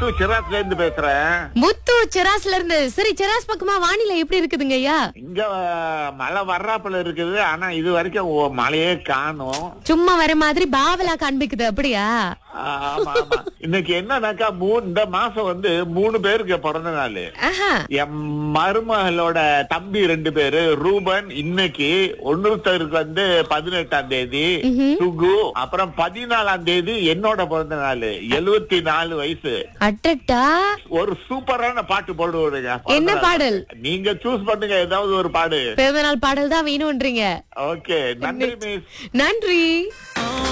முத்து சிராஸ்ல இருந்து பேசுறேன் முத்து செராஸ்ல இருந்து சரி செராஸ் பக்கமா வானிலை எப்படி இருக்குதுங்க ஐயா இங்க அஹ், மழை வர்றாப்புல இருக்குது ஆனா இது வரைக்கும் ஒ- மழையே காணும் சும்மா வர மாதிரி பாவலா காண்பிக்குது அப்படியா ஆமா ஆமா இன்னைக்கு என்னன்னாக்கா மூணு இந்த மாசம் வந்து மூணு பேருக்கு பிறந்த நாள் ஆஹா என் மருமகளோட தம்பி ரெண்டு பேரு ரூபன் இன்னைக்கு ஒன்னொருத்தருக்கு வந்து பதினெட்டாம் தேதி சுகு அப்புறம் பதினாலாம் தேதி என்னோட பிறந்த நாள் எழுவத்தி நாலு வயசு அட்டட்டா ஒரு சூப்பரான பாட்டு போடுவோடுங்க என்ன பாடல்? நீங்க சூஸ் பண்ணுங்க ஏதாவது ஒரு பாடு பிறந்தநாள் பாடல் தான் வேணும்ன்றீங்க ஓகே நன்றி மிஸ் நன்றி